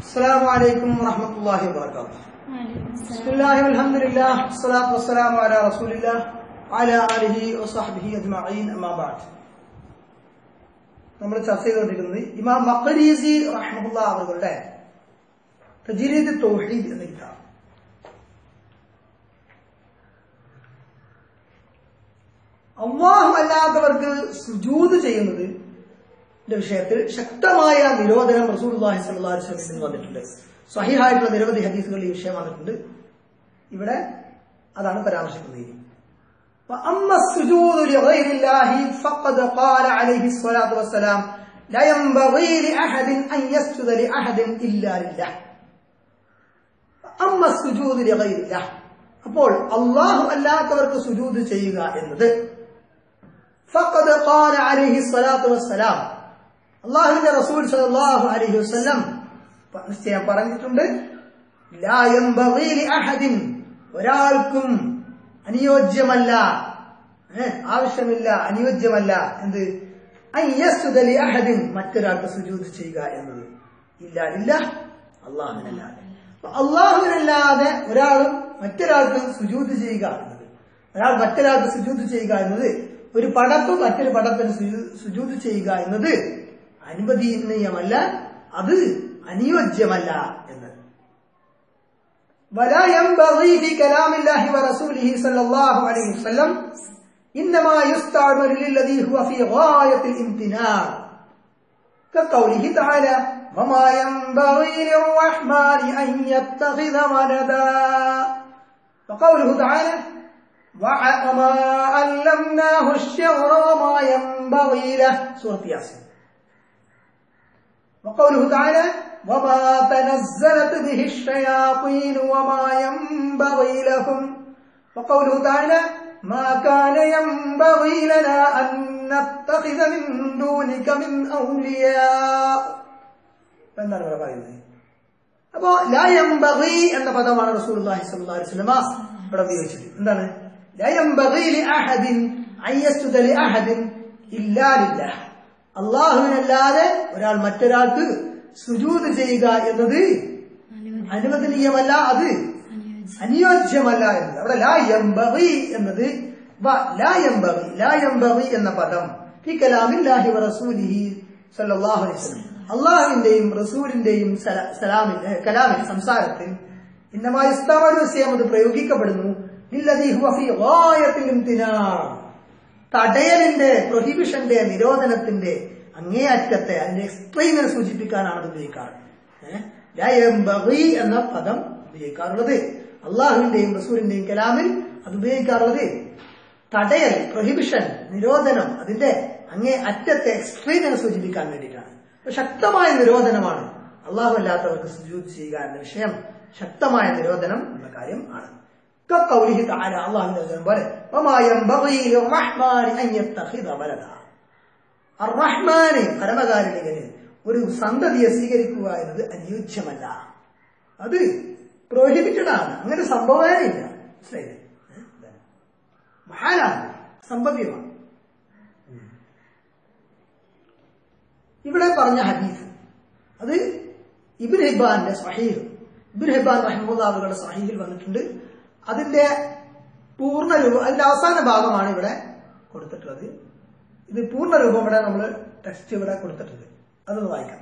السلام عليكم ورحمة الله وبركاته بسم الله والحمد لله والصلاة والسلام على رسول الله وعلى آله وصحبه أجمعين أما بعد നമ്മൾ ചർച്ച ചെയ്തുകൊണ്ടിരിക്കുന്നത് ഇമാം മഖരീസി റഹ്മുല്ല അവരുടെ തജീരീദ് തൗഹീദ് എന്ന കിതാബ് അള്ളാഹു അല്ലാത്തവർക്ക് സുജൂത് ചെയ്യുന്നത് ന്റെ വിഷയത്തിൽ ശക്തമായ നിരോധനം റസൂലുള്ളാഹി സ്വല്ലല്ലാഹു അലൈഹി വസല്ലം നിന്ന് വന്നിട്ടുണ്ട് സ്വഹീഹായിട്ടുള്ള നിരവധി ഹദീസുകളിൽ ഈ വിഷയം വന്നിട്ടുണ്ട് ഇവിടെ അതാണ് പരാമർശിക്കുന്നത് وأما السجود لغير الله فقد قال عليه الصلاة والسلام لا ينبغي لأحد أن يسجد لأحد إلا لله أما السجود لغير الله അപ്പോൾ അള്ളാഹു അല്ലാത്തവർക്ക് സുജൂദ് ചെയ്യുക എന്നത് فقد قال عليه الصلاة والسلام അള്ളാഹുവിന്റെ റസൂൽ സല്ലല്ലാഹു അലൈഹി വസല്ലം നിശ്ചയം പറഞ്ഞിട്ടുണ്ട് ലാ യൻബഗി ലിഅഹദിൻ ഒരാൾക്കും അനുയോജ്യമല്ല ഏ, ആവശ്യമില്ല അനുയോജ്യമല്ല എന്ത് അൻ യസ്ജുദ ലിഅഹദിൻ മറ്റൊരാൾക്ക് സുജൂദ് ചെയ്യുക എന്നത് ഇല്ല ഇല്ല അള്ളാഹുവിനല്ലാതെ അപ്പൊ അള്ളാഹുവിനല്ലാതെ ഒരാളും മറ്റൊരാൾക്കും സുജൂദ് ചെയ്യുക എന്നത് ഒരാൾ മറ്റൊരാൾക്ക് സുജൂദ് ചെയ്യുക എന്നത് ഒരു പടപ്പ് മറ്റൊരു പടത്തിന് സുജൂ- സുജൂദ് ചെയ്യുക എന്നത് അനുവദനീയമല്ല അത് അനുയോജ്യമല്ല എന്ന് ولا ينبغي في كلام الله ورسوله صلى الله عليه وسلم إنما يستعمل للذي هو في غاية الامتناع كقوله تعالى وما ينبغي للرحمن أن يتخذ ولدا وقوله تعالى وع- وما علمناه الشعر وما ينبغي له سورة ياسين وقوله تعالى وما تنزلت به الشياطين وما ينبغي لهم وقوله تعالى ما كان ينبغي لنا أن نتخذ من دونك من أولياء എന്താണ് ഇവിടെ പറയുന്നത് അപ്പോ ലയംബഗി എന്ന പദമാണ് റസൂലുള്ളാഹി സ്വല്ലല്ലാഹു അലൈഹി വസല്ലമ ഇവിടെ ഉപയോഗിച്ചത് എന്താണ് ലയംബഗി ലിഅഹദിൻ അൻ യസ്ജുദ ലിഅഹദിൻ ഇല്ലാ ലില്ലാഹ് അല്ലാഹുവിനല്ലാതെ ഒരാൾ മറ്റൊരാൾക്ക് സുജൂദ് ചെയ്യുക എന്നത് അനുവദനീയമല്ല അത് അനുയോജ്യമല്ല എന്നത് അവിടെ ലാ യംബഗി എന്നത് വ ലാ യംബഗി ലാ യംബഗി എന്ന പദം ഫി കലാമില്ലാഹി വ റസൂലിഹി സല്ലല്ലാഹു അലൈഹി വസല്ലം അള്ളാഹുവിന്റെയും റസൂലിന്റെയും സല- സലാമിൽ ഏ, കലാമിൽ സംസാരത്തിൽ ഇന്നമായി ഇസ്താമനുസ്യം അത് പ്രയോഗിക്കപ്പെടുന്നു ഇല്ലദീ ഹുവ ഫീ ഗായത്തിൽ ഇംതിനാ തടയലിന്റെ പ്രൊഹിബിഷന്റെ നിരോധനത്തിന്റെ അങ്ങേയറ്റത്തെ അതിന്റെ എക്സ്ട്രീമിനെ സൂചിപ്പിക്കാനാണ് അത് ഉപയോഗിക്കാറ് ഏഹ്? ലാ യംബഗി എന്ന പദം ഉപയോഗിക്കാറുള്ളത് അള്ളാഹുവിന്റെയും റസൂലിന്റെയും കലാമിൽ അത് ഉപയോഗിക്കാറുള്ളത് തടയൽ പ്രൊഹിബിഷൻ നിരോധനം അതിന്റെ അങ്ങേ അറ്റത്തെ എക്സ്ട്രീമിനെ സൂചിപ്പിക്കാൻ വേണ്ടിയിട്ടാണ് അപ്പൊ ശക്തമായ നിരോധനമാണ് അള്ളാഹു അല്ലാത്തവർക്ക് സുജൂദ് ചെയ്യുക എന്ന വിഷയം ശക്തമായ നിരോധനം എന്ന കാര്യം ആണ് كقوله تعالى الله عز وجل وما ينبغي للرحمن أن يتخذ ولدا الرحمن പരമകാരുണികന് ഒരു സന്തതിയെ സ്വീകരിക്കുക എന്നത് അനുയോജ്യമല്ല അത് പ്രോഹിബിറ്റഡ് ആണ് അങ്ങനെ സംഭവമേ ഇല്ല മനസ്സിലായില്ലേ ഏ? ഇതാണ്. മഹാനാണ് സംഭവ്യമാണ് ഇവിടെ പറഞ്ഞ ഹദീസ് അത് ഇബിൻ ഹിബാന്റെ സഹീർ ഇബിൻ ഹിബാൻ റഹ്മുല്ല അവരുടെ സഹീഹിൽ വന്നിട്ടുണ്ട് അതിന്റെ പൂർണ്ണ രൂപം അതിന്റെ അവസാന ഭാഗമാണ് ഇവിടെ കൊടുത്തിട്ടുള്ളത് ഇത് പൂർണ്ണ രൂപം ഇവിടെ നമ്മൾ ടെക്സ്റ്റ് ഇവിടെ കൊടുത്തിട്ടുണ്ട് അതൊന്ന് വായിക്കാം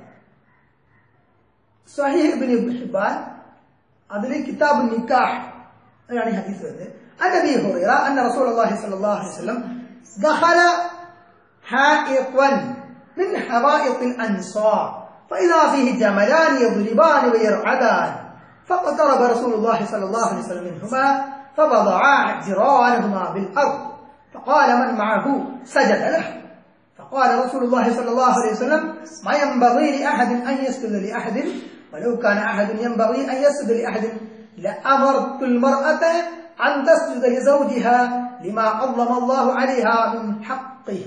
സഹീഹ് ബിൻ ഹിബാൻ അതിൽ കിതാബ് നിക്കാഹ് അതിലാണ് ഈ ഹദീസ് വരുന്നത് عن ابي هريره ان رسول الله صلى الله عليه وسلم دخل حائطا من حوائط الانصار فاذا فيه جملان يضربان ويرعدان فاقترب رسول الله صلى الله عليه وسلم منهما فوضعا جيرانهما بالارض فقال من معه سجد له فقال رسول الله صلى الله عليه وسلم ما ينبغي لاحد ان يسجد لاحد ولو كان احد ينبغي ان يسجد لاحد لامرت المراه ان تسجد لزوجها لما عظم الله عليها من حقه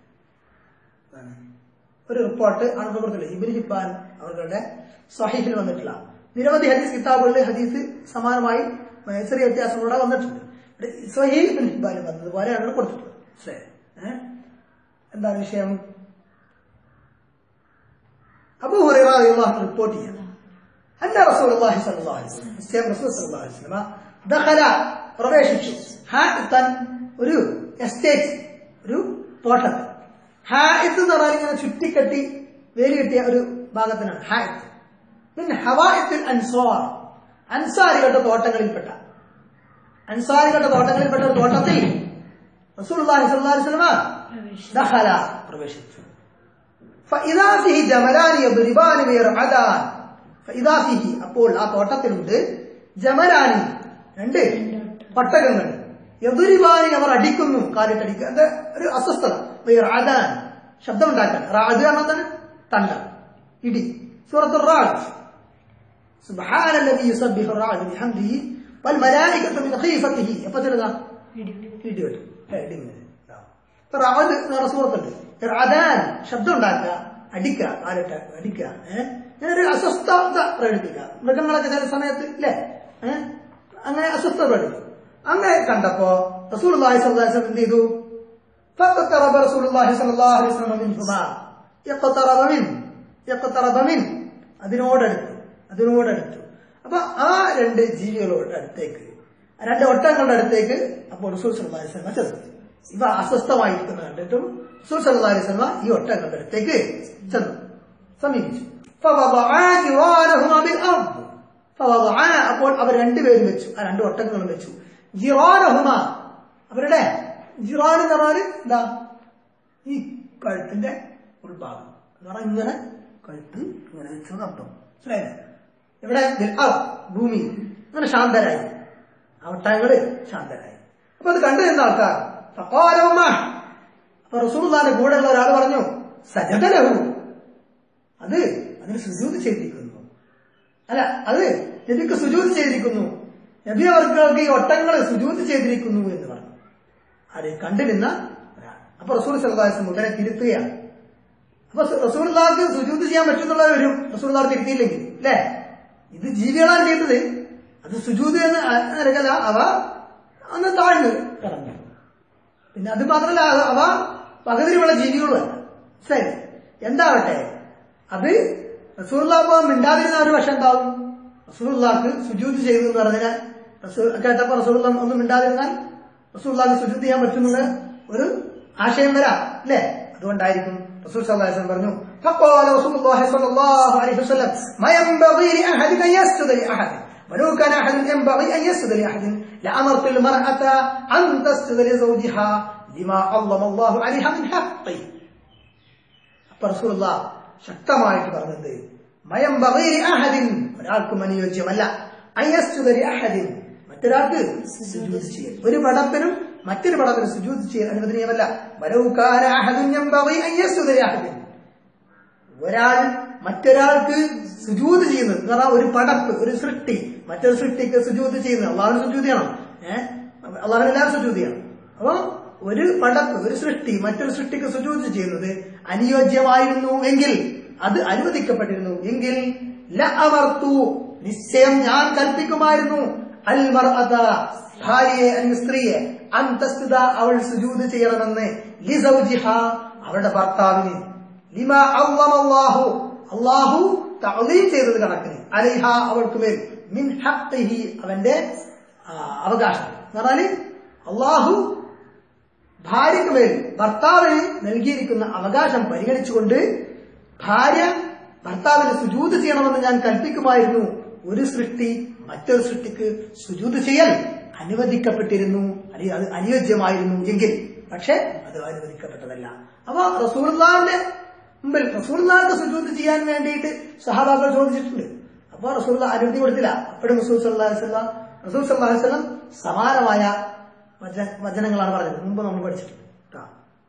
ഒരു റിപ്പോർട്ട് ആണ് കൊടുത്തിട്ടുള്ളത് ഇബിൻ ഹിബാൻ അവരുടെ സഹീഹിൽ വന്നിട്ടുള്ള നിരവധി ഹദീസ് കിതാബുകളിൽ ഹദീസ് സമാനമായി ഏഹ്, ചെറിയ വ്യത്യാസങ്ങളോടെ വന്നിട്ടുണ്ട് ഇവിടെ സഹീൽ ഇബിൻ ഹിബാൻ വന്നതുപോലെയാണ് ഇവിടെ കൊടുത്തിട്ടുള്ളത് മനസ്സിലായോ? ഏഹ്? എന്താണ് വിഷയം അബൂ ഹുറൈറ റളിയല്ലാഹു അൻഹു റിപ്പോർട്ട് ചെയ്യാം അന്ന റസൂലുള്ളാഹി സ്വല്ലല്ലാഹു അലൈഹി വസല്ലം നിശ്ചയം റസൂൽ സ്വല്ലല്ലാഹു അലൈഹി വസല്ലം ദഖല പ്രവേശിച്ചു ഹാഇത്തൻ ഒരു എസ്റ്റേറ്റ് ഒരു തോട്ടത്തിൽ ഹായിത്ത് എന്ന് പറഞ്ഞാൽ ഇങ്ങനെ ചുറ്റിക്കെട്ടി വേലി കെട്ടിയ ഒരു ഭാഗത്തിനാണ് ഹായിത്ത് പിന്നെ ഹവായത്തിൽ അൻസ്വാർ അൻസാരികളുടെ തോട്ടങ്ങളിൽപ്പെട്ട അൻസാരികളുടെ തോട്ടങ്ങളിൽപ്പെട്ട ഒരു തോട്ടത്തിൽ റസൂലുള്ളാഹി സ്വല്ലല്ലാഹു അലൈഹി വസല്ലം ദഖല പ്രവേശിച്ചു فإذا فيه جملان يضربان ويرعدان فإذا فيه അപ്പോൾ ആ തോട്ടത്തിലുണ്ട് ജമലാനി രണ്ട് പട്ടകങ്ങൾ എതിരിവാനി അവർ അടിക്കുന്നു കാലിട്ടടിക്കുക അത് ഒരു അസ്വസ്ഥത റഅദാൻ ശബ്ദം ഉണ്ടാക്കാൻ റാദ് എന്താണ് തണ്ട ഇടി സൂറത്ത് റാദ് സുബ്ഹാന الذي يسبح الرعد بحمده والملائكة من خيفته എപ്പോ ചെറുതാ ഇടി വെട്ടും ഇടി ഇങ്ങനെ റാദ് എന്ന് പറഞ്ഞ സൂറത്തുണ്ട് റാദാൻ ശബ്ദം ഉണ്ടാക്കുക അടിക്കുക കാലിട്ട് അടിക്കുക ഏഹ് ഇങ്ങനെ ഒരു അസ്വസ്ഥത പ്രകടിപ്പിക്കുക മൃഗങ്ങളൊക്കെ ചില സമയത്ത് ഇല്ലേ ഏഹ് അങ്ങനെ അസ്വസ്ഥത പ്രകടിപ്പിക്കും അങ്ങനെ കണ്ടപ്പോ റസൂൽ എന്ത് ചെയ്തു فاقترب رسول الله صلى الله عليه وسلم منهما يقترب من يقترب من അതിനോടടുത്തു അതിനോടടുത്തു അപ്പൊ ആ രണ്ട് ജീവികളോട് അടുത്തേക്ക് ആ രണ്ട് ഒട്ടകങ്ങളുടെ അടുത്തേക്ക് അപ്പോൾ റസൂൽ സല്ലല്ലാഹു അലൈഹി വസല്ലം ചെന്നു ഇവ അസ്വസ്ഥമായിരിക്കുന്ന കണ്ടിട്ടും റസൂൽ സല്ലല്ലാഹു അലൈഹി വസല്ലം ഈ ഒട്ടകങ്ങളുടെ അടുത്തേക്ക് ചെന്നു സമീപിച്ചു فوضعا جوارهما بالارض فوضعا അപ്പോൾ അവർ രണ്ടുപേരും വെച്ചു ആ രണ്ട് ഒട്ടകങ്ങളും വെച്ചു ജിറാനഹുമ അവരുടെ ജിറാൻ എന്ന് പറഞ്ഞാല് എന്താ ഈ കഴുത്തിന്റെ ഉൾഭാഗം എന്ന് പറഞ്ഞാൽ ഇങ്ങനെ കഴുത്ത് ഇങ്ങനെ വെച്ചു നടത്തും മനസ്സിലായില്ലേ ഇവിടെ ആ ഭൂമി അങ്ങനെ ശാന്തരായി ആ ഒട്ടകങ്ങള് ശാന്തരായി അപ്പൊ അത് കണ്ടു നിന്ന ആൾക്കാർ ഫഖാലഹുമ അപ്പൊ റസൂലുള്ളാഹിന്റെ കൂടെയുള്ള ഒരാൾ പറഞ്ഞു സജദലഹു അത് അതിന് സുജൂത് ചെയ്തിരിക്കുന്നു അല്ല അത് നബിക്ക് സുജൂത് ചെയ്തിരിക്കുന്നു നബി അവർക്ക് ഈ ഒട്ടങ്ങൾ സുജൂത് ചെയ്തിരിക്കുന്നു എന്ന് പറഞ്ഞു അത് കണ്ടു നിന്ന ഒരാൾ അപ്പൊ റസൂൽ സല്ലാസ് മുതലെ തിരുത്തുകയാണ് അപ്പൊ റസൂൽക്ക് സുജൂത് ചെയ്യാൻ പറ്റുന്നുള്ള വരും റസൂൽദാർ തിരുത്തിയില്ലെങ്കിൽ അല്ലേ ഇത് ജീവികളാണ് ചെയ്തത് അത് സുജൂത് എന്ന് നിലകല അവ അന്ന് താഴ്ന്നു കിടന്നു പിന്നെ അത് മാത്രമല്ല അവ പകുതിയിലുള്ള ജീവികളുമല്ല ശരി എന്താവട്ടെ അത് റസൂർലാബ് മിണ്ടാതിരുന്ന ഒരു വശം ഉണ്ടാവും റസൂർലാക്ക് സുജൂത് ചെയ്തു എന്ന് പറഞ്ഞാൽ റസൂൽ കേട്ടപ്പോ റസൂർല ഒന്നും മിണ്ടാതിരുന്നാൽ റസൂർലാക്ക് സുജൂത് ചെയ്യാൻ പറ്റുന്നത് ഒരു ആശയം വരാം അല്ലേ അതുകൊണ്ടായിരിക്കും റസൂൽ സല്ലല്ലാഹു അലൈഹി പറഞ്ഞു فقال رسول الله صلى الله عليه وسلم ما ينبغي لأحد أن يسجد لأحد ولو كان أحد ينبغي أن يسجد لأحد لأمرت المرأة أن تسجد لزوجها لما علم الله عليها من حقه അപ്പൊ റസൂലുള്ള ശക്തമായിട്ട് പറഞ്ഞത് മയം ബഗൈരി അഹദിൻ ഒരാൾക്കും അനുയോജ്യമല്ല അയ്യസ്തുതരി അഹദിൻ മറ്റൊരാൾക്ക് സുജൂദ് ചെയ്യൽ ഒരു പടത്തിനും മറ്റൊരു പടത്തിനും സുജൂദ് ചെയ്യൽ അനുവദനീയമല്ല വലവുകാന അഹദുൻ യംബഗി അയ്യസ്തുതരി അഹദിൻ ഒരാൾ മറ്റൊരാൾക്ക് സുജൂത് ചെയ്യുന്നത് എന്ന് പറഞ്ഞാൽ ഒരു പടപ്പ് ഒരു സൃഷ്ടി മറ്റൊരു സൃഷ്ടിക്ക് സുജൂത് ചെയ്യുന്നത് അള്ളാഹുവിന് സുജൂത് ചെയ്യണം ഏഹ് അള്ളാഹുവിന് എല്ലാവരും സുജൂത് ചെയ്യണം അപ്പൊ ഒരു പടപ്പ് ഒരു സൃഷ്ടി മറ്റൊരു സൃഷ്ടിക്ക് സുജൂത് ചെയ്യുന്നത് അനുയോജ്യമായിരുന്നു എങ്കിൽ അത് അനുവദിക്കപ്പെട്ടിരുന്നു എങ്കിൽ ല അമർത്തു നിശ്ചയം ഞാൻ കൽപ്പിക്കുമായിരുന്നു അൽമർ ഭാര്യയെ അല്ലെങ്കിൽ സ്ത്രീയെ അന്തസ്തുത അവൾ സുജൂത് ചെയ്യണമെന്ന് ലിസൗജിഹ അവളുടെ ഭർത്താവിന് ലിമ അള്ളാഹു അള്ളാഹു തഅലീം ചെയ്തത് കണക്കിന് അലൈഹ അവൾക്ക് മേൽ മിൻ ഹഖ്ഖിഹി അവന്റെ ആ, അവകാശം എന്ന് പറഞ്ഞാല് അള്ളാഹു ഭാര്യയ്ക്ക് മേൽ ഭർത്താവിന് നൽകിയിരിക്കുന്ന അവകാശം പരിഗണിച്ചുകൊണ്ട് ഭാര്യ ഭർത്താവിന് സുജൂത് ചെയ്യണമെന്ന് ഞാൻ കൽപ്പിക്കുമായിരുന്നു ഒരു സൃഷ്ടി മറ്റൊരു സൃഷ്ടിക്ക് സുജൂത് ചെയ്യൽ അനുവദിക്കപ്പെട്ടിരുന്നു അല്ലെങ്കിൽ അത് അനുയോജ്യമായിരുന്നു എങ്കിൽ പക്ഷെ അത് അനുവദിക്കപ്പെട്ടതല്ല അപ്പൊ റസൂർലാന്റെ മുമ്പിൽ റസൂർലാർക്ക് സുജൂത് ചെയ്യാൻ വേണ്ടിയിട്ട് സഹാബാക്കൾ ചോദിച്ചിട്ടുണ്ട് അപ്പൊ റസൂർല അനുമതി കൊടുത്തില്ല അപ്പോഴും റസൂൽ സല്ലാഹു വസ്ലാം റസൂൽ സല്ലാഹു വസ്ലാം സമാനമായ വച- വചനങ്ങളാണ് പറഞ്ഞത് മുമ്പ് നമ്മൾ പഠിച്ചിട്ടുണ്ട് കേട്ടോ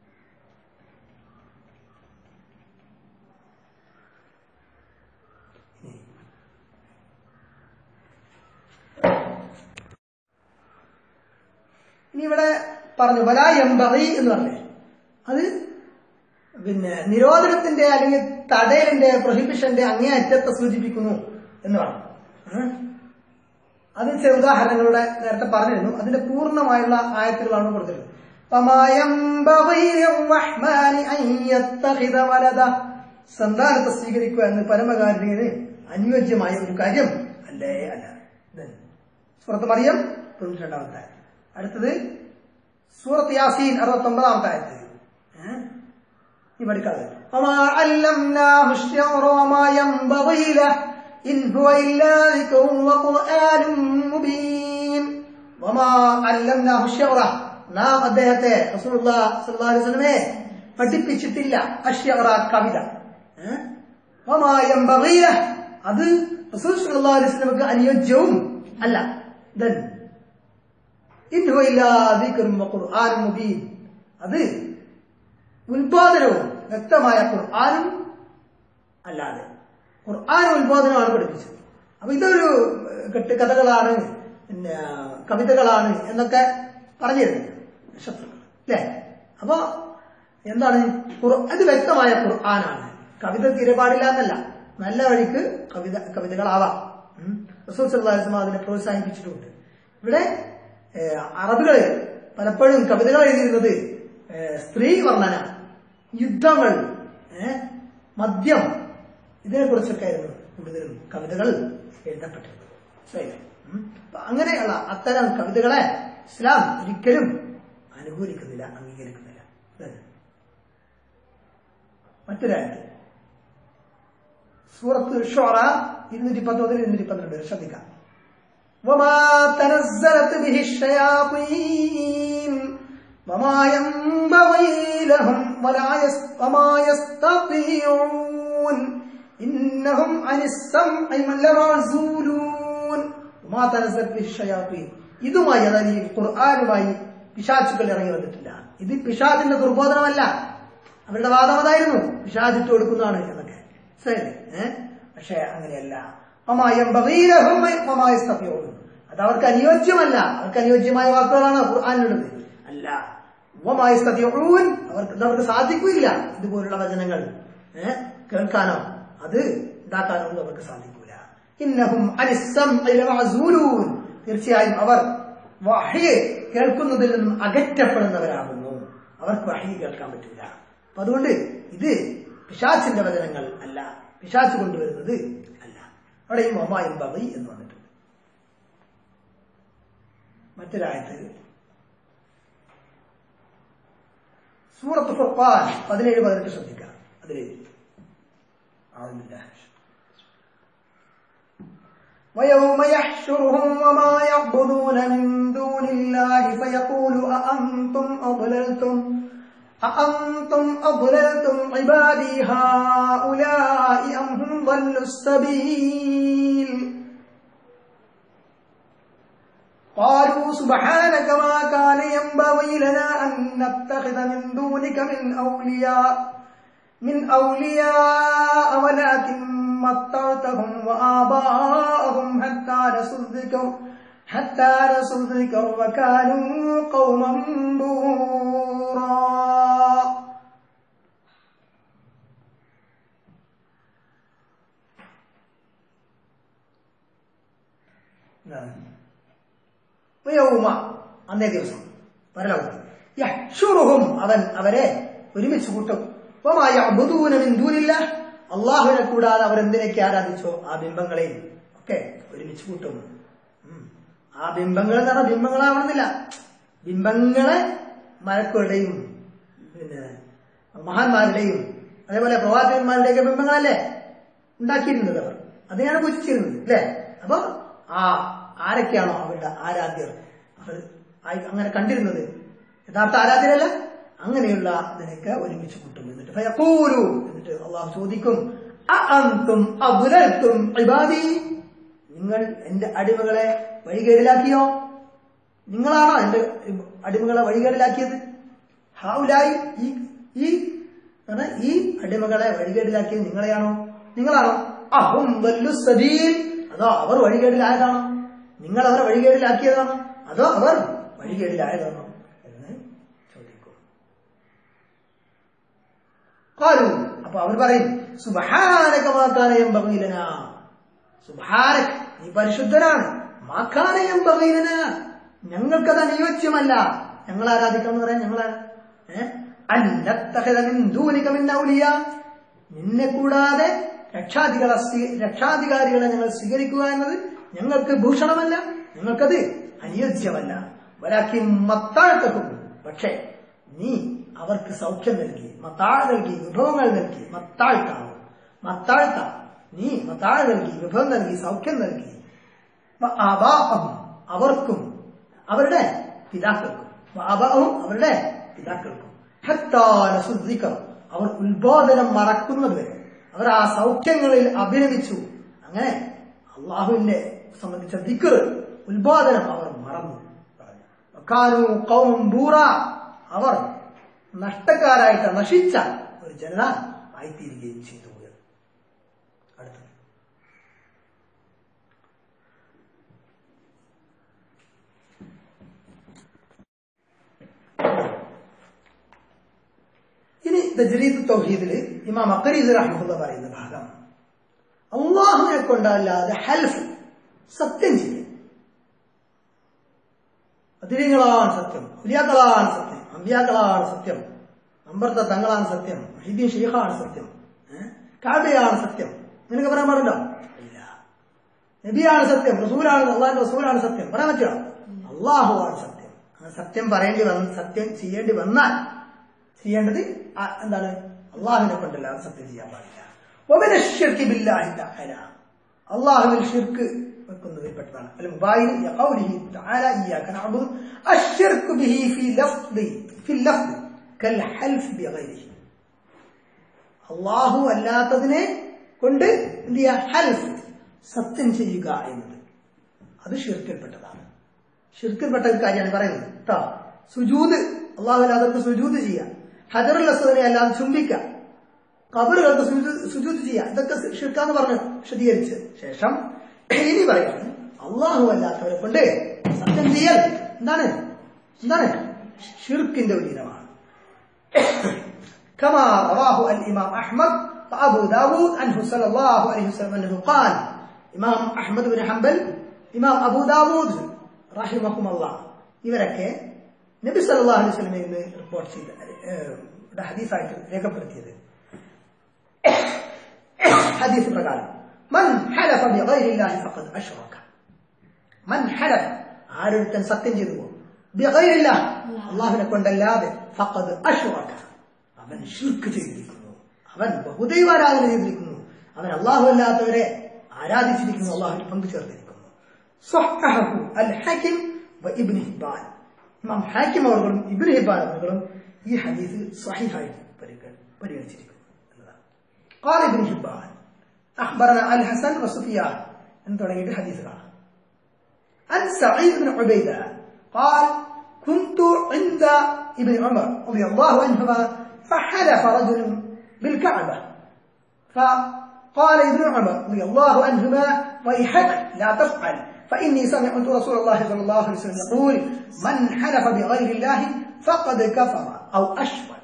ഇനി ഇവിടെ പറഞ്ഞു വലാ എംബറി എന്ന് പറഞ്ഞേ അത് പിന്നെ നിരോധനത്തിന്റെ അല്ലെങ്കിൽ തടയലിന്റെ പ്രൊഹിബിഷന്റെ അങ്ങേയറ്റത്തെ സൂചിപ്പിക്കുന്നു എന്ന് പറഞ്ഞു ഉം. അത് ചില ഉദാഹരണങ്ങളുടെ നേരത്തെ പറഞ്ഞിരുന്നു അതിന്റെ പൂർണ്ണമായുള്ള ആയത്തുകളാണ് കൊടുത്തിട്ടുള്ളത് فَمَا يَنبَغِي لِلرَّحْمَنِ أَن يَتَّخِذَ وَلَدًا സന്താനത്തെ സ്വീകരിക്കുക എന്ന് പരമകാരുണ്യന് അനുയോജ്യമായ ഒരു കാര്യം അല്ലേ അല്ല ഇത് സൂറത്ത് മറിയം തൊണ്ണൂറ്റി രണ്ടാമത്തെ ആയത്ത്. അടുത്തത് സൂറത്ത് യാസീൻ അറുപത്തി ഒമ്പതാമത്തെ ആയത്ത് ഏഹ്? ഈ പഠിക്കാതെ وما علمناه الشعر وما ينبغي له إن هو إلا ذكر وقرآن مبين وما علمناه الشعر നാം അദ്ദേഹത്തെ റസൂലുള്ളാഹി സ്വല്ലല്ലാഹു അലൈഹി വസല്ലമയെ പഠിപ്പിച്ചിട്ടില്ല അശ്യറ കവിത ഏഹ്? വമാ യൻബഗി ലഹ്. അത് റസൂൽ സ്വല്ലല്ലാഹു അലൈഹി വസല്ലമക്ക് അനുയോജ്യവും അല്ല ദൻ ഇൻ ഹുവ ഇല്ലാ ദിക്റും വഖുർആനും മുബീൻ അത് ഉൽപാദനവും വ്യക്തമായ ഖുർആാനും അല്ലാതെ ഖുർആൻ ഉൽപാദനമാണ് പഠിപ്പിച്ചത് അപ്പൊ ഇതൊരു ഏഹ്, കെട്ടുകഥകളാണ് പിന്നെ കവിതകളാണ് എന്നൊക്കെ പറഞ്ഞിരുന്നു ശത്രുക്കൾ അല്ലേ അപ്പൊ എന്താണ് ഖുർ- അത് വ്യക്തമായ ഖുർആനാണ് കവിത തീരെ പാടില്ല എന്നല്ല നല്ല വഴിക്ക് കവിത കവിതകളാവാം ഉം. റസൂൽ സല്ലല്ലാഹു അലൈഹി വസല്ലം അതിനെ പ്രോത്സാഹിപ്പിച്ചിട്ടുണ്ട് ഇവിടെ ഏഹ്, അറബികള് പലപ്പോഴും കവിതകൾ എഴുതിയിരുന്നത് ഏഹ്, സ്ത്രീ വർണ്ണന യുദ്ധങ്ങൾ ഏഹ്, മദ്യം ഇതിനെ കുറിച്ചൊക്കെ ആയിരുന്നു കൂടുതലും കവിതകൾ എഴുതപ്പെട്ടിരുന്നത് മനസ്സിലായില്ലേ? ഉം. അപ്പൊ അങ്ങനെയുള്ള അത്തരം കവിതകളെ ഇസ്ലാം ഒരിക്കലും അനുകൂലിക്കുന്നില്ല അംഗീകരിക്കുന്നില്ല ഇതന്നെ. മറ്റൊരായത് സൂറത്ത് ഷോറ ഇരുന്നൂറ്റി പത്തൊമ്പതിൽ ഇരുന്നൂറ്റി പന്ത്രണ്ട് വരെ ശ്രദ്ധിക്കാം وما تنزلت به الشياطين وما ينبغي لهم ولا يس وما يستطيعون إنهم عن السمع من لمعزولون وما تنزلت به الشياطين ഇതുമായി അതായത് ഈ ഖുർആാനുമായി പിശാചുക്കൾ ഇറങ്ങി വന്നിട്ടില്ല ഇത് പിശാചിന്റെ ദുർബോധനമല്ല അവരുടെ വാദം അതായിരുന്നു പിശാചിട്ട് കൊടുക്കുന്നതാണ് എന്നൊക്കെ ശരി ഏഹ് പക്ഷെ അങ്ങനെയല്ല മമായം ബഗീരഹും മമായ സത്യവും അത് അവർക്ക് അനുയോജ്യമല്ല അവർക്ക് അനുയോജ്യമായ വാക്കുകളാണ് ഖുർആാനിലുള്ളത് അല്ല വമായ സത്യവും അവർക്ക് ഇത് അവർക്ക് സാധിക്കില്ല ഇതുപോലുള്ള വചനങ്ങൾ ഏഹ് കേൾക്കാനോ അത് ഇതാക്കാനോ ഒന്നും അവർക്ക് സാധിക്കൂല ഇന്നഹും അനിസ്സംഇ ലമഅസൂലൂൻ തീർച്ചയായും അവർ വഹ്യ് കേൾക്കുന്നതിൽ നിന്നും അകറ്റപ്പെടുന്നവരാകുന്നു അവർക്ക് വഹ്യ് കേൾക്കാൻ പറ്റില്ല അപ്പൊ അതുകൊണ്ട് ഇത് പിശാച്ചിന്റെ വചനങ്ങൾ അല്ല പിശാച്ച് കൊണ്ടുവരുന്നത് അല്ല അവിടെ ഈ മൊമായും ബവി എന്ന് വന്നിട്ടുണ്ട് മറ്റൊരായത്ത് സൂറത്ത് ഫുർഖാൻ പതിനേഴ് പതിനെട്ട് ശ്രദ്ധിക്കാം അതില് ആവുന്നില്ല ويوم يحشرهم وما يعبدون من دون الله فيقول أأنتم أضللتم أأنتم أضللتم عبادي هؤلاء أم هم ضلوا السبيل قالوا سبحانك ما كان ينبغي لنا أن نتخذ من دونك من أولياء من أولياء ولكن متعتهم وآباءهم حتى نسوا الذكر حتى نسوا الذكر وكانوا قوما بورا യൗമ അന്നേ ദിവസം പരലോകത്ത് യഹ്ഷുറുഹും അവൻ അവരെ ഒരുമിച്ച് കൂട്ടും വമായ അബുദൂനമിന്ദൂനില്ല അള്ളാഹുവിനെ കൂടാതെ അവർ എന്തിനൊക്കെ ആരാധിച്ചോ ആ ബിംബങ്ങളെയും ഒക്കെ ഒരുമിച്ച് കൂട്ടും ഉം. ആ ബിംബങ്ങൾ എന്ന് പറഞ്ഞാൽ ബിംബങ്ങളാവണമെന്നില്ല ബിംബങ്ങളെ മലക്കുകളുടെയും പിന്നെ മഹാന്മാരുടെയും അതേപോലെ പ്രവാചകന്മാരുടെയൊക്കെ ബിംബങ്ങളല്ലേ ഉണ്ടാക്കിയിരുന്നത് അവർ അതിനെയാണ് പൂജിച്ചിരുന്നത് അല്ലേ അപ്പൊ ആ ആരൊക്കെയാണോ അവരുടെ ആരാധ്യർ അവർ ആയി- അങ്ങനെ കണ്ടിരുന്നത് യഥാർത്ഥ ആരാധ്യരല്ല അങ്ങനെയുള്ള ഇതിനൊക്കെ ഒരുമിച്ച് കൂട്ടും എന്നിട്ട് ഫയഖൂലു എന്നിട്ട് അള്ളാഹു ചോദിക്കും അഅന്തും അബ്ലൽതും ഇബാദി നിങ്ങൾ എന്റെ അടിമകളെ വഴികേടിലാക്കിയോ നിങ്ങളാണോ എന്റെ അടിമകളെ വഴികേടിലാക്കിയത് ഹൗലായി ഈ ഈ ആണ് ഈ അടിമകളെ വഴികേടിലാക്കിയത് നിങ്ങളെയാണോ നിങ്ങളാണോ അഹും വല്ലു സബീൽ അതോ അവർ വഴികേടിലായതാണോ നിങ്ങൾ അവരെ വഴികേടിലാക്കിയതാണോ അതോ അവർ വഴികേടിലായതാണോ എന്ന് ചോദിക്കും കാലു അപ്പൊ അവർ പറയും സുബഹാനകമാക്കാനയം ബഹീലന സുബഹാനക് നീ പരിശുദ്ധനാണ് മാക്കാനയം ബഹീലന ഞങ്ങൾക്കത് അനുയോജ്യമല്ല ഞങ്ങൾ ആരാധിക്കണം എന്ന് പറയാൻ ഞങ്ങളാണ് ഏഹ് അന്നത്തഹദ മിൻ ദൂനിക മിൻ ഔലിയ നിന്നെ കൂടാതെ രക്ഷാധികളെ സ്വീ- രക്ഷാധികാരികളെ ഞങ്ങൾ സ്വീകരിക്കുക എന്നത് ഞങ്ങൾക്ക് ഭൂഷണമല്ല ഞങ്ങൾക്കത് അനുയോജ്യമല്ല വരാക്കി മത്താഴ്ത്തക്കും പക്ഷേ നീ അവർക്ക് സൗഖ്യം നൽകി മത്താഴ് നൽകി വിഭവങ്ങൾ നൽകി മത്താഴ്ത്താവും മത്താഴ്ത്ത നീ മത്താഴ് നൽകി വിഭവം നൽകി സൗഖ്യം നൽകി വ- ആബാഅഹും അവർക്കും അവരുടെ പിതാക്കൾക്കും വ ആബാഅഹും അവരുടെ പിതാക്കൾക്കും ഹത്താ നസു ദിക്ർ. അവർ ഉത്ബോധനം മറക്കുന്നത് വരെ അവർ ആ സൗഖ്യങ്ങളിൽ അഭിനമിച്ചു അങ്ങനെ അള്ളാഹുവിന്റെ സംബന്ധിച്ച ദിക്കർ ഉത്ബോധനം അവർ മറന്നു വക്കാനു ഖൗമൻ ബൂറ. അവർ നഷ്ടക്കാരായിട്ട് നശിച്ച ഒരു ജനത ആയിത്തീരുകയും ചെയ്തു അടുത്തത് ഇനി തജ്രീദ് തൗഹീദിൽ ഇമാം അക്കരീദ് റഹ്മുള്ള പറയുന്ന ഭാഗം അള്ളാഹുവിനെ കൊണ്ടല്ലാതെ ഹൽഫ് സത്യം ചെയ്യും അതിരിങ്ങളാണ് സത്യം ഉലിയാക്കളാണ് സത്യം അമ്പിയാക്കളാണ് സത്യം അമ്പർത്ത തങ്ങളാണ് സത്യം ഹിദീൻ ഷെയ്ഖാണ് സത്യം ഏഹ്? കാബയാണ് സത്യം നിനക്ക് പറയാൻ പാടുണ്ടോ ഇല്ല നബിയാണ് സത്യം റസൂലാണ് അള്ളാഹിന്റെ റസൂലാണ് സത്യം പറയാൻ പറ്റുമോ അള്ളാഹുവാണ് സത്യം അങ്ങനെ സത്യം പറയേണ്ടി വന്ന സത്യം ചെയ്യേണ്ടി വന്നാൽ ചെയ്യേണ്ടത് ആ- എന്താണ് അള്ളാഹുവിനെ കൊണ്ടല്ലാതെ സത്യം ചെയ്യാൻ പാടില്ല ومن الشرك بالله تعالى അള്ളാഹുവിൽ ഷിർക്ക് വെക്കുന്നതിൽ പെട്ടതാണ് അൽ മുബായിൻ يقوله تعالى إياك نعبد الشرك به في لفظ في اللفظ كالحلف بغيره അള്ളാഹു അല്ലാത്തതിനെ കൊണ്ട് എന്ത് ചെയ്യുക ഹൽഫ് സത്യം ചെയ്യുക എന്നത് അത് ഷിർക്കിൽപ്പെട്ടതാണ് ഷിർക്കിൽപ്പെട്ട ഒരു കാര്യമാണ് പറയുന്നത് കേട്ടോ സുജൂത് അള്ളാഹു അല്ലാത്തവർക്ക് സുജൂത് ചെയ്യാം ഹജറുൽ അസദിനെ അല്ലാതെ ചുംബിക്കാം കബറുകൾക്ക് സുജൂ- സുജൂത് ചെയ്യാം ഇതൊക്കെ ഷിർക്കാന്ന് പറഞ്ഞു വിശദീകരിച്ച് ശേഷം ഇനി പറയാണ് അള്ളാഹു അല്ലാത്തവരെ കൊണ്ട് സത്യം ചെയ്യൽ എന്താണ് എന്താണ് ഷിർക്കിന്റെ ഒരു ഇനമാണ് كما رواه الإمام أحمد وأبو داود عنه صلى الله عليه وسلم أنه قال إمام أحمد بن حنبل إمام أبو داود رحمهم الله ഇവരൊക്കെ നബി സല്ലല്ലാഹു അലൈഹി വസല്ലമയിൽ നിന്ന് റിപ്പോർട്ട് ചെയ്ത ഏഹ്, ഇവിടെ ഹദീസായിട്ട് രേഖപ്പെടുത്തിയത് ഹദീസ് പ്രകാരം മൻ ഹലഫ ബിഗൈരില്ലാഹി ഫഖദ് അശ്റക മൻ ഹലഫ ആരൊരുത്തൻ സത്യം ചെയ്തു പോകും ബിഗൈരില്ല അള്ളാഹുവിനെ കൊണ്ടല്ലാതെ ഫഖദ് അശ്റക അവൻ ഷിർക്ക് ചെയ്തിരിക്കുന്നു അവൻ ബഹുദൈവാരാധന ചെയ്തിരിക്കുന്നു അവൻ അള്ളാഹു അല്ലാത്തവരെ ആരാധിച്ചിരിക്കുന്നു അള്ളാഹുവിന് പങ്കു ചേർത്തിരിക്കുന്നു സ്വഹഹു അൽ ഹക്കിം വ ഇബ്നു ഹിബ്ബാൻ ഇമാം ഹാക്കിം അവர்களுം ഇബ്നു ഹിബ്ബാൻ അവர்களுം ഈ ഹദീസ് സ്വഹീഹായിട്ട് പരിഗ- പരിഗണിച്ചിരിക്കുന്നു എന്നതാണ് قال ابن حبان أخبرنا الحسن وسفيان أن تريد حديث قال عن سعيد بن عبيدة قال كنت عند ابن عمر رضي الله عنهما فحلف رجل بالكعبة فقال ابن عمر رضي الله عنهما ويحك لا تفعل فإني سمعت رسول الله صلى الله عليه وسلم يقول من حلف بغير الله فقد كفر أو أشرك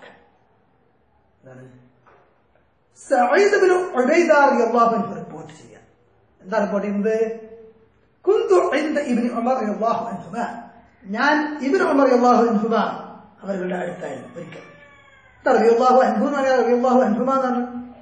സഈദ് ബിൻ ഉബൈദ റളിയല്ലാഹു അൻഹു റിപ്പോർട്ട് ചെയ്യാം എന്താ റിപ്പോർട്ട് ചെയ്യുന്നത് കുന്തു ഇൻദ ഇബ്നു ഉമർ റളിയല്ലാഹു അൻഹുമ ഞാൻ ഇബ്നു ഉമർ റളിയല്ലാഹു അൻഹുമ അവരുടെ അടുത്തായിരുന്നു ഒരിക്കൽ എന്താ റളിയല്ലാഹു അൻഹു എന്ന് പറയാ റളിയല്ലാഹു അൻഹുമ എന്നാണ്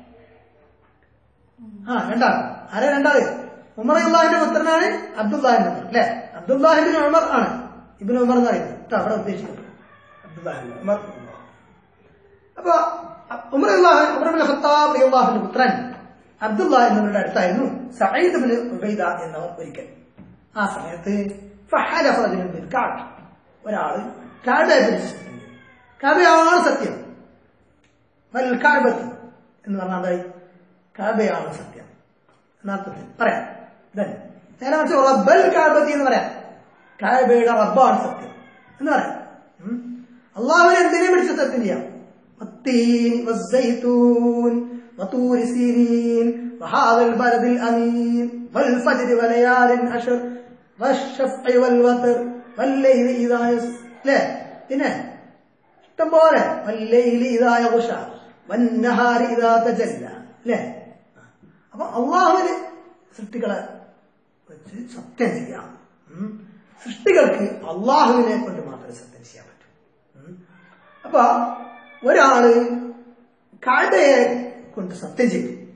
ആ രണ്ടാണ് ആരാ രണ്ടാള് ഉമർ റളിയല്ലാഹുവിന്റെ പുത്രനാണ് അബ്ദുല്ലാഹിന്റെ പുത്രൻ അല്ലെ അബ്ദുല്ലാഹിബിൻ ഉമർ ആണ് ഇബ്നു ഉമർ എന്ന് പറയുന്നത് കേട്ടോ അവിടെ ഉദ്ദേശിക്കുന്നത് അബ്ദുല്ലാഹിബിൻ ഉമർ അപ്പൊ ഉമർ അള്ളാഹു ഉമർ ബിൻ ഖത്താബ് റളിയല്ലാഹുവിന്റെ പുത്രൻ അബ്ദുള്ള എന്നവരുടെ അടുത്തായിരുന്നു സഈദ് ബിൻ ഉബൈദ എന്നവർ ഒരിക്കൽ ആ സമയത്ത് ഫഹലഫ റജുലുൻ ബിൽ കഅബ ഒരാള് കഅബയെ പിടിച്ച് സത്യം ചെയ്തു. കഅബയാണ് സത്യം വൽ കഅബത്ത് എന്ന് പറഞ്ഞാൽ എന്തായി കഅബയാണ് സത്യം എന്നർത്ഥത്തിൽ പറയാം then നേരെ മറിച്ച് റബ്ബൽ കഅബത്തി എന്ന് പറയാം കഅബയുടെ റബ്ബാണ് സത്യം എന്ന് പറയാം ഉം. അള്ളാഹുവിനെ എന്തിനെ പിടിച്ച് സത്യം ചെയ്യാം والتين والزيتون وطور سينين وهذا البلد الأمين والفجر وليال عشر والشفع والوتر والليل إذا يس لا പിന്നെ ഇഷ്ടം പോലെ വല്ലയില് ഇതാ യഗുഷ വന്നഹാരി ഇതാ തജല്ല അല്ലേ അപ്പൊ അള്ളാഹുവിന് സൃഷ്ടികളെ വെച്ച് സത്യം ചെയ്യാം ഉം. സൃഷ്ടികൾക്ക് അള്ളാഹുവിനെ കൊണ്ട് മാത്രമേ സത്യം ചെയ്യാൻ പറ്റൂ ഉം. അപ്പൊ ഒരാള് കഴയെ കൊണ്ട് സത്യം ചെയ്തു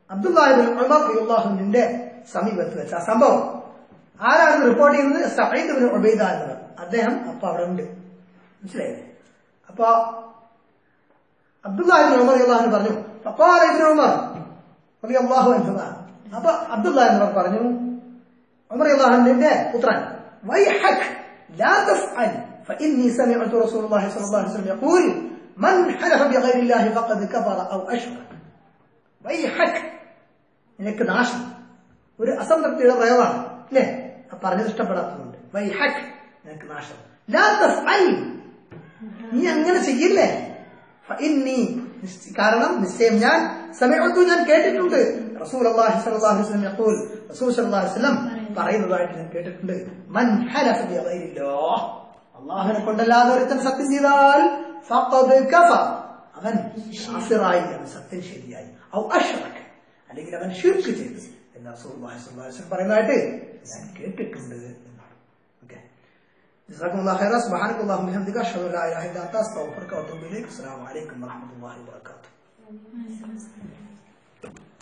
അബ്ദുല്ലാഹിബിൻ ഉമർ അള്ളാഹുവിന്റെ സമീപത്ത് വെച്ച ആ സംഭവം ആരാണ് റിപ്പോർട്ട് ചെയ്യുന്നത് സഹീദ് ബിൻ ഉബൈദ എന്നവർ അദ്ദേഹം അപ്പൊ അവിടെ ഉണ്ട് മനസ്സിലായില്ലേ അപ്പൊ അബ്ദുല്ലാഹിബിൻ ഉമർ അള്ളാഹു പറഞ്ഞു ഫഖാല ഇബ്നു ഉമർ റളിയല്ലാഹു അൻഹുമാ അപ്പൊ അബ്ദുല്ലാഹി എന്നവർ പറഞ്ഞു ഉമർ അള്ളാഹുവിന്റെ പുത്രൻ വൈഹക് لا تفعل فإني سمعت رسول الله صلى الله عليه وسلم يقول من حلف بغير الله فقد كفر أو أشرك വൈഹക് നിനക്ക് നാശം ഒരു അസംതൃപ്തിയുടെ പ്രയോഗമാണ് അല്ലേ ആ പറഞ്ഞത് ഇഷ്ടപ്പെടാത്തതുണ്ട് വൈഹക് നിനക്ക് നാശം ലാ തഫ്അൽ നീ അങ്ങനെ ചെയ്യില്ലേ ഫഇന്നി നിശ്ച- കാരണം നിശ്ചയം ഞാൻ സമയത്തു ഞാൻ കേട്ടിട്ടുണ്ട് റസൂൽ അള്ളാഹി സ്വല്ലല്ലാഹു അലൈഹി വസല്ലം യഖൂൽ റസൂൽ സ്വല്ലല്ലാഹു അലൈഹി വസല്ലം പറയുന്നതായിട്ട് ഞാൻ കേട്ടിട്ടുണ്ട് മൻ ഹലഫ ബിഗൈരില്ലാഹ് അള്ളാഹുവിനെ കൊണ്ടല്ലാതെ ഒരുത്തൻ സത്യം ചെയ്താൽ ഫഖദ് കഫർ അവൻ കാഫിറായി അവൻ സത്യം ശരിയായി ഔ അഷ്റക അല്ലെങ്കിൽ അവൻ ഷിർക്ക് ചെയ്തു എന്ന് റസൂലുള്ളാഹി സ്വല്ലല്ലാഹു അലൈഹി വസല്ലം പറയുന്നതായിട്ട് ഞാൻ കേട്ടിട്ടുണ്ട് എന്നാണ് ഓക്കെ جزاكم الله خيرا سبحانك اللهم وبحمدك اشهد ان لا اله الا انت استغفرك واتوب اليك السلام عليكم ورحمه الله وبركاته